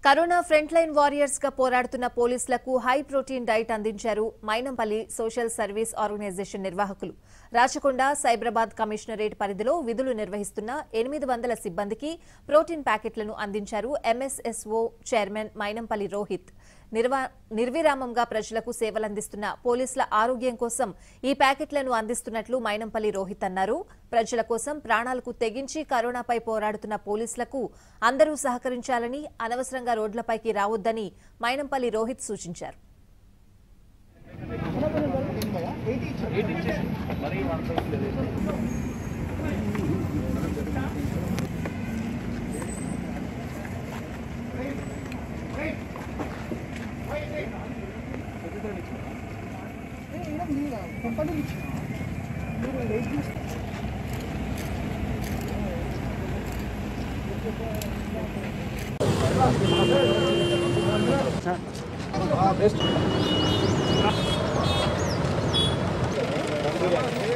corona front line warriors గా పోరాడుతున్న పోలీసులకు హై ప్రోటీన్ డైట్ అందించారు మైనంపల్లి సోషల్ సర్వీస్ ఆర్గనైజేషన్ నిర్వాహకులు రాచకొండ సైబరాబాద్ కమిషనరేట్ పరిధిలో విధులు నిర్వహిస్తున్న ఎనిమిది వందల సిబ్బందికి ప్రోటీన్ ప్యాకెట్లను అందించారు ఎంఎస్ఎస్ఓ చైర్మన్ మైనంపల్లి రోహిత్ నిర్వా- నిర్విరామంగా ప్రజలకు సేవలందిస్తున్న పోలీసుల ఆరోగ్యం కోసం ఈ ప్యాకెట్లను అందిస్తున్నట్లు మైనంపల్లి రోహిత్ అన్నారు ప్రజల కోసం ప్రాణాలకు తెగించి కరోనాపై పోరాడుతున్న పోలీసులకు అందరూ సహకరించాలని అనవసరంగా రోడ్లపైకి రావొద్దని మైనంపల్లి రోహిత్ సూచించారు బెస్ట్